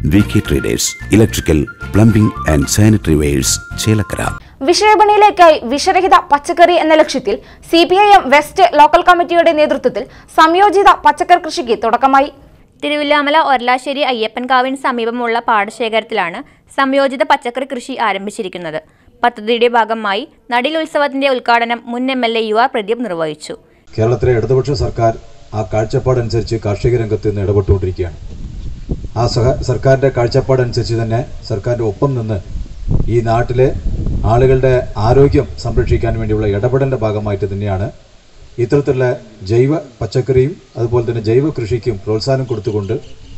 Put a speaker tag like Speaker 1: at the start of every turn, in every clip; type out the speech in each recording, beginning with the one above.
Speaker 1: V K traders electrical plumbing and sanitary wares Chelakkara
Speaker 2: വിഷയപണിയിലേക്കായി വിഷരഹിത പച്ചക്കറി എന്ന ലക്ഷ്യത്തിൽ C P I M west local കമ്മിറ്റിയുടെ നേതൃത്വത്തിൽ സംയോജിത പച്ചക്കറി കൃഷിക്ക് തുടക്കമായി
Speaker 3: തിരുവില്ലാമല ഒരലാശ്ശേരി അയ്യപ്പൻകാവിന് സമീപമുള്ള പാടശേഖരത്തിലാണ് സംയോജിത പച്ചക്കറി കൃഷി ആരംഭിച്ചിരിക്കുന്നത് പദ്ധതിയുടെ ഭാഗമായി നടിൽ ഉത്സവത്തിന്റെ ഉദ്ഘാടനം മുൻ M L A U R Pradeep നിർവഹിച്ചു
Speaker 4: കേരളത്തിലെ ഇടതുപക്ഷ സർക്കാർ ആ കാഴ്ചപ്പാടനുസരിച്ച് കാർഷിക രംഗത്ത് നിന്ന് ഇടപെട്ടുകൊണ്ടിരിക്കുകയാണ് ആ സഹ സർക്കാരിൻ്റെ കാഴ്ചപ്പാടനുസരിച്ച് തന്നെ സർക്കാരിൻ്റെ ഒപ്പം നിന്ന് ഈ നാട്ടിലെ ആളുകളുടെ ആരോഗ്യം സംരക്ഷിക്കാൻ വേണ്ടിയുള്ള ഇടപെടലിൻ്റെ ഭാഗമായിട്ട് തന്നെയാണ് ഇത്തരത്തിലുള്ള ജൈവ പച്ചക്കറിയും അതുപോലെ തന്നെ ജൈവ കൃഷിക്കും പ്രോത്സാഹനം കൊടുത്തുകൊണ്ട്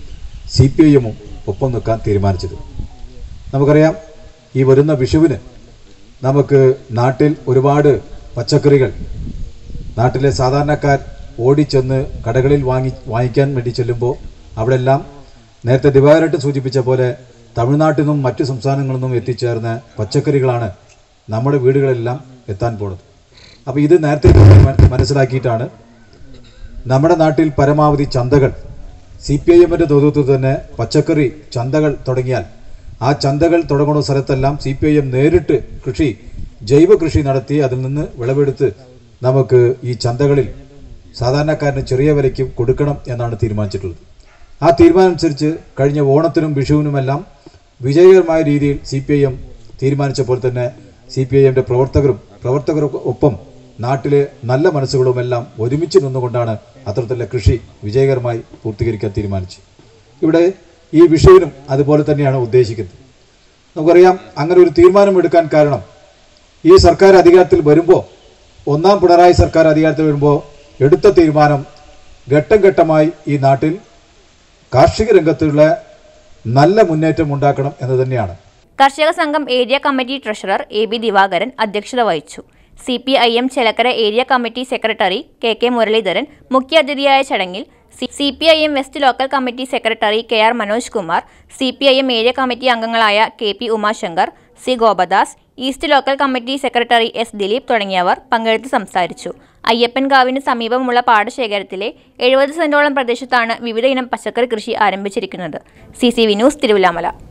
Speaker 4: സി പി ഐ എമ്മും ഒപ്പം നിൽക്കാൻ തീരുമാനിച്ചത് നമുക്കറിയാം ഈ വരുന്ന വിഷുവിന് നമുക്ക് നാട്ടിൽ ഒരുപാട് പച്ചക്കറികൾ നാട്ടിലെ സാധാരണക്കാർ ഓടിച്ചെന്ന് കടകളിൽ വാങ്ങി വാങ്ങിക്കാൻ വേണ്ടി ചെല്ലുമ്പോൾ അവിടെല്ലാം നേരത്തെ ദിവാകരായിട്ട് സൂചിപ്പിച്ച പോലെ തമിഴ്നാട്ടിൽ നിന്നും മറ്റു സംസ്ഥാനങ്ങളിൽ നിന്നും എത്തിച്ചേർന്ന പച്ചക്കറികളാണ് നമ്മുടെ വീടുകളെല്ലാം എത്താൻ പോകുന്നത് അപ്പോൾ ഇത് നേരത്തെ തന്നെ മന- മനസ്സിലാക്കിയിട്ടാണ് നമ്മുടെ നാട്ടിൽ പരമാവധി ചന്തകൾ സി പി ഐ എമ്മിൻ്റെ നേതൃത്വത്തിൽ തന്നെ പച്ചക്കറി ചന്തകൾ തുടങ്ങിയാൽ ആ ചന്തകൾ തുടങ്ങുന്ന സ്ഥലത്തെല്ലാം സി പി ഐ എം നേരിട്ട് കൃഷി ജൈവ കൃഷി നടത്തി അതിൽ നിന്ന് വിളവെടുത്ത് നമുക്ക് ഈ ചന്തകളിൽ സാധാരണക്കാരന് ചെറിയ വിലയ്ക്ക് കൊടുക്കണം എന്നാണ് തീരുമാനിച്ചിട്ടുള്ളത് ആ തീരുമാനം അനുസരിച്ച് കഴിഞ്ഞ ഓണത്തിനും വിഷുവിനുമെല്ലാം വിജയകരമായ രീതിയിൽ സി പി ഐ എം തീരുമാനിച്ചപ്പോൾ തന്നെ സി പി ഐ എമ്മിൻ്റെ പ്രവർത്തകരും പ്രവർത്തകർക്ക് ഒപ്പം നാട്ടിലെ നല്ല മനസ്സുകളുമെല്ലാം ഒരുമിച്ച് നിന്നുകൊണ്ടാണ് അത്തരത്തിലുള്ള കൃഷി വിജയകരമായി പൂർത്തീകരിക്കാൻ തീരുമാനിച്ചു ഇവിടെ ഈ വിഷുവിനും അതുപോലെ തന്നെയാണ് ഉദ്ദേശിക്കുന്നത് നമുക്കറിയാം അങ്ങനെ ഒരു തീരുമാനം എടുക്കാൻ കാരണം ഈ സർക്കാർ അധികാരത്തിൽ വരുമ്പോൾ ഒന്നാം പിണറായി സർക്കാർ അധികാരത്തിൽ വരുമ്പോൾ എടുത്ത തീരുമാനം ഘട്ടം ഘട്ടമായി ഈ നാട്ടിൽ കാർഷിക രംഗത്തുള്ള നല്ല മുന്നേറ്റം ഉണ്ടാക്കണം എന്ന് തന്നെയാണ്
Speaker 3: കർഷക സംഘം area committee treasurer A B Divakaran അധ്യക്ഷത വഹിച്ചു C P I M Chelakkara area committee secretary K K Muraleedharan മുഖ്യാതിഥിയായ ചടങ്ങിൽ C P I M west local committee secretary K R Manoj Kumar C P I M area committee അംഗങ്ങളായ K P Umashankar C Gopadas east local committee secretary S Dileep തുടങ്ങിയവർ പങ്കെടുത്ത് സംസാരിച്ചു അയ്യപ്പൻകാവിന് സമീപമുള്ള പാടശേഖരത്തിലെ എഴുപത് സെന്റോളം പ്രദേശത്താണ് വിവിധ ഇനം പച്ചക്കറി കൃഷി ആരംഭിച്ചിരിക്കുന്നത് C C V news Thiruvallamala